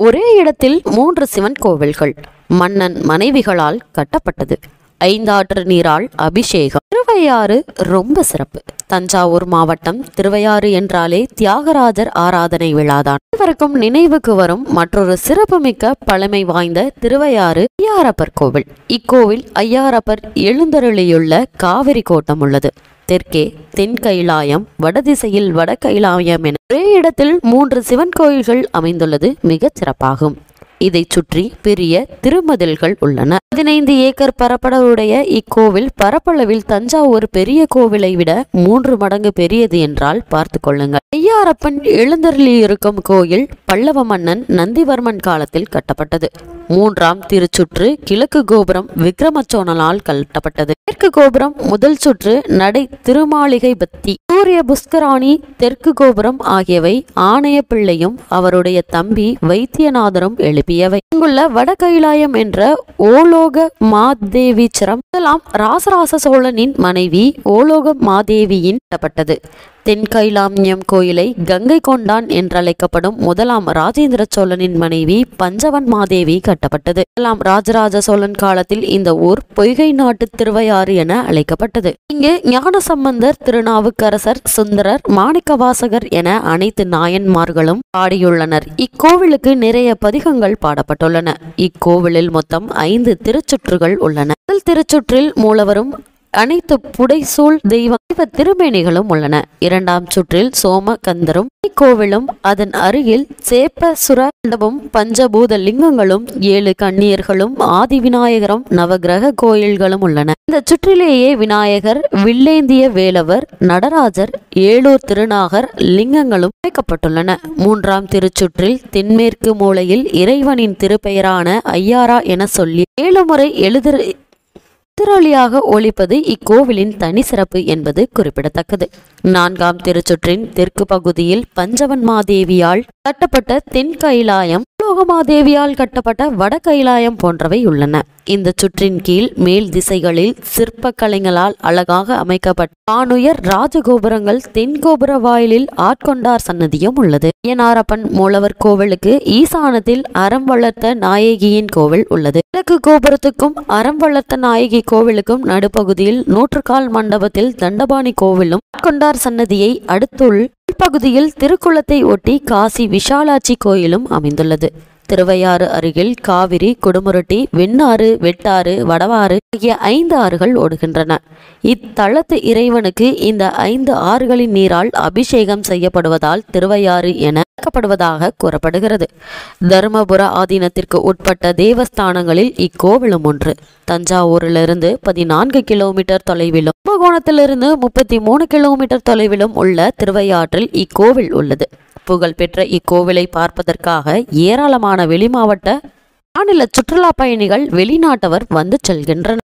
ஒரே இடத்தில் மூன்று சிவன் கோவில்கள் மன்னன் மனைவிகளால் கட்டப்பட்டது ஐந்தாற்று நீரால் அபிஷேகம் திருவையாறு ரொம்ப சிறப்பு தஞ்சாவூர் மாவட்டம் திருவையாறு என்றாலே தியாகராஜர் ஆராதனை விழாதான் இவருக்கும் நினைவுக்கு வரும் மற்றொரு சிறப்புமிக்க பழமை வாய்ந்த திருவையாறு ஐயாரப்பர் கோவில் இக்கோவில் ஐயாரப்பர் எழுந்தருளியுள்ள காவிரி கோட்டம் உள்ளது தெற்கே தென் கைலாயம் வடதிசையில் வட கைலாயம் என ஒரே இடத்தில் மூன்று சிவன் கோயில்கள் அமைந்துள்ளது மிகச் சிறப்பாகும் இதைச் சுற்றி பெரிய திருமதில்கள் உள்ளன பதினைந்து ஏக்கர் பரப்பளவுடைய இக்கோவில் பரப்பளவில் தஞ்சாவூர் பெரிய கோவிலை விட மூன்று மடங்கு பெரியது என்றால் பார்த்து கொள்ளுங்கள் ஐயாரப்பன் எழுந்தருளியிருக்கும் கோயில் பல்லவ மன்னன் நந்திவர்மன் காலத்தில் கட்டப்பட்டது மூன்றாம் திருச்சுற்று கிழக்கு கோபுரம் விக்ரமச்சோழனால் கட்டப்பட்டது மேற்கு கோபுரம் முதல் சுற்று நடை திருமாளிகை பத்தி சூரிய புஷ்கராணி தெற்கு கோபுரம் ஆகியவை ஆணைய பிள்ளையும் அவருடைய தம்பி வைத்தியநாதரும் எழுப்பியவை இங்குள்ள வட கைலாயம் என்ற ஓலோக மாதேவீச்சரம் முதலாம் ராசராச சோழனின் மனைவி ஓலோக மாதேவியின் கட்டப்பட்டது தென் கைலாம்யம் கோயிலை கங்கை கொண்டான் என்றழைக்கப்படும் முதலாம் ராஜேந்திர சோழனின் மனைவி பஞ்சவன் மாதேவி கட்டப்பட்டது முதலாம் ராஜராஜ சோழன் காலத்தில் இந்த ஊர் பொய்கை நாட்டு திருவையாறு என அழைக்கப்பட்டது இங்கு ஞானசம்பந்தர் திருநாவுக்கரசர் சுந்தரர் மாணிக்கவாசகர் என அனைத்து நாயன்மார்களும் பாடியுள்ளனர் இக்கோவிலுக்கு நிறைய பதிகங்கள் பாடப்பட்டுள்ளன இக்கோவிலில் மொத்தம் ஐந்து திருச்சுற்றுகள் உள்ளன முதல் திருச்சுற்றில் மூலவரும் அனைத்து புடைசூழ் தெய்வ தெய்வ திருமேனிகளும் உள்ளன இரண்டாம் சுற்றில் சோமகந்தரும் கோவிலும் அதன் அருகில் சேப்பசுர மண்டபம் பஞ்சபூத லிங்கங்களும் ஏழு கன்னியர்களும் ஆதி விநாயகரும் நவகிரக கோயில்களும் உள்ளன இந்த சுற்றிலேயே விநாயகர் வில்லேந்திய வேலவர் நடராஜர் ஏழூர் திருநாகர் லிங்கங்களும் வைக்கப்பட்டுள்ளன மூன்றாம் திருச்சுற்றில் தென்மேற்கு மூலையில் இறைவனின் திருப்பெயரான ஐயாரா என சொல்லி ஏழு முறை எழுது எதிரொலியாக ஒலிப்பது இக்கோவிலின் தனி சிறப்பு என்பது குறிப்பிடத்தக்கது நான்காம் திருச்சுற்றின் தெற்கு பகுதியில் பஞ்சவன் மாதேவியால் கட்டப்பட்ட தென் கைலாயம் லோகமாதேவியால் கட்டப்பட்ட வட கைலாயம் போன்றவை உள்ளன இந்த சுற்றின் கீழ் மேல் திசைகளில் சிற்ப கலைகளால் அழகாக அமைக்கப்பட்ட வானுயர் ராஜகோபுரங்கள் தென் கோபுர வாயிலில் ஆட்கொண்டார் சன்னதியும் உள்ளது ஐயனாரப்பன் மூலவர் கோவிலுக்கு ஈசானத்தில் அறம் வளர்த்த நாயகியின் கோவில் உள்ளது கிழக்கு கோபுரத்துக்கும் அறம் வளர்த்த நாயகி கோவிலுக்கும் நடுப்பகுதியில் நூற்றுக்கால் மண்டபத்தில் தண்டபாணி கோவிலும் ஆட்கொண்டார் சன்னதியை அடுத்துள் பகுதியில் திருக்குளத்தை ஒட்டி காசி விஷாலாட்சி கோயிலும் அமைந்துள்ளது திருவையாறு அருகில் காவிரி குடுமுருட்டி வெண்ணாறு வெட்டாறு வடவாறு ஆகிய ஐந்து ஆறுகள் ஓடுகின்றன இத்தலத்து இறைவனுக்கு இந்த ஐந்து ஆறுகளின் நீரால் அபிஷேகம் செய்யப்படுவதால் திருவையாறு என அழைக்கப்படுவதாக கூறப்படுகிறது தருமபுர ஆதீனத்திற்கு உட்பட்ட தேவஸ்தானங்களில் இக்கோவிலும் ஒன்று தஞ்சாவூரிலிருந்து பதினான்கு கிலோமீட்டர் தொலைவிலும் கும்பகோணத்திலிருந்து முப்பத்தி மூணு கிலோமீட்டர் தொலைவிலும் உள்ள திருவையாற்றில் இக்கோவில் உள்ளது புகழ்பெற்ற இக்கோவிலை பார்ப்பதற்காக ஏராளமான வெளிமாவட்ட மாநில சுற்றுலா பயணிகள் வெளிநாட்டவர் வந்து செல்கின்றனர்